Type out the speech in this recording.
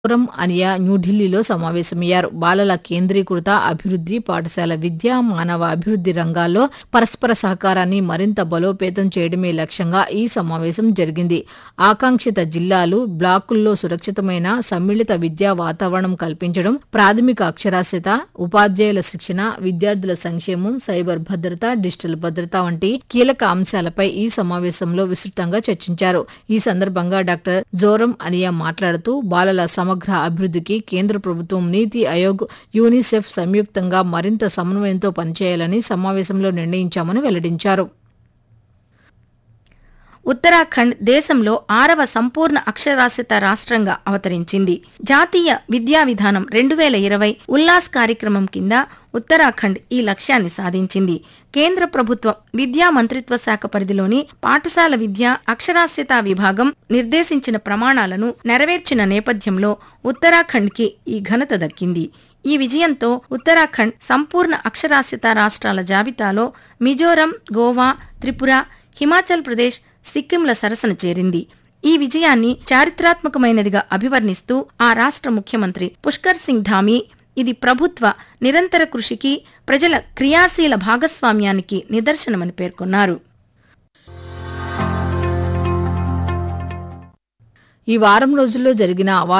జోరం అనియా న్యూఢిల్లీలో సమావేశమయ్యారు బాలల కేంద్రీకృత అభివృద్ధి పాఠశాల విద్య మానవ అభివృద్ధి రంగాల్లో పరస్పర సహకారాన్ని మరింత బలోపేతం చేయడమే లక్ష్యంగా ఈ సమావేశం జరిగింది ఆకాంక్షిత జిల్లాలు బ్లాకుల్లో సురక్షితమైన సమ్మిళిత విద్యా వాతావరణం కల్పించడం ప్రాథమిక అక్షరాస్యత ఉపాధ్యాయుల శిక్షణ విద్యార్థుల సంక్షేమం సైబర్ భద్రత డిజిటల్ భద్రత వంటి కీలక అంశాలపై ఈ సమావేశంలో విస్తృతంగా చర్చించారు ఈ సందర్భంగా డాక్టర్ జోరం అనియా మాట్లాడుతూ బాలల సమగ్ర అభివృద్ధికి కేంద్ర ప్రభుత్వం నీతి ఆయోగ్ యూనిసెఫ్ సంయుక్తంగా మరింత సమన్వయంతో పనిచేయాలని సమావేశంలో నిర్ణయించామని వెల్లడించారు ఉత్తరాఖండ్ దేశంలో ఆరవ సంపూర్ణ అక్షరాస్యత రాష్ట్రంగా అవతరించింది జాతీయ విద్యా విధానం రెండు వేల ఇరవై ఉల్లాస్ కార్యక్రమం కింద ఉత్తరాఖండ్ ఈ లక్ష్యాన్ని సాధించింది కేంద్ర ప్రభుత్వం విద్యా మంత్రిత్వ శాఖ పరిధిలోని పాఠశాల విద్య అక్షరాస్యత విభాగం నిర్దేశించిన ప్రమాణాలను నెరవేర్చిన నేపథ్యంలో ఉత్తరాఖండ్కి ఈ ఘనత దక్కింది ఈ విజయంతో ఉత్తరాఖండ్ సంపూర్ణ అక్షరాస్యత రాష్ట్రాల జాబితాలో మిజోరం గోవా త్రిపుర హిమాచల్ ప్రదేశ్ సిక్కింల సరసన చేరింది ఈ విజయాన్ని చారిత్రాత్మకమైనదిగా అభివర్ణిస్తూ ఆ రాష్ట్ర ముఖ్యమంత్రి పుష్కర్ సింగ్ ధామీ ఇది ప్రభుత్వ నిరంతర కృషికి ప్రజల క్రియాశీల భాగస్వామ్యానికి నిదర్శనమని పేర్కొన్నారు ఈ వారం రోజుల్లో జరిగిన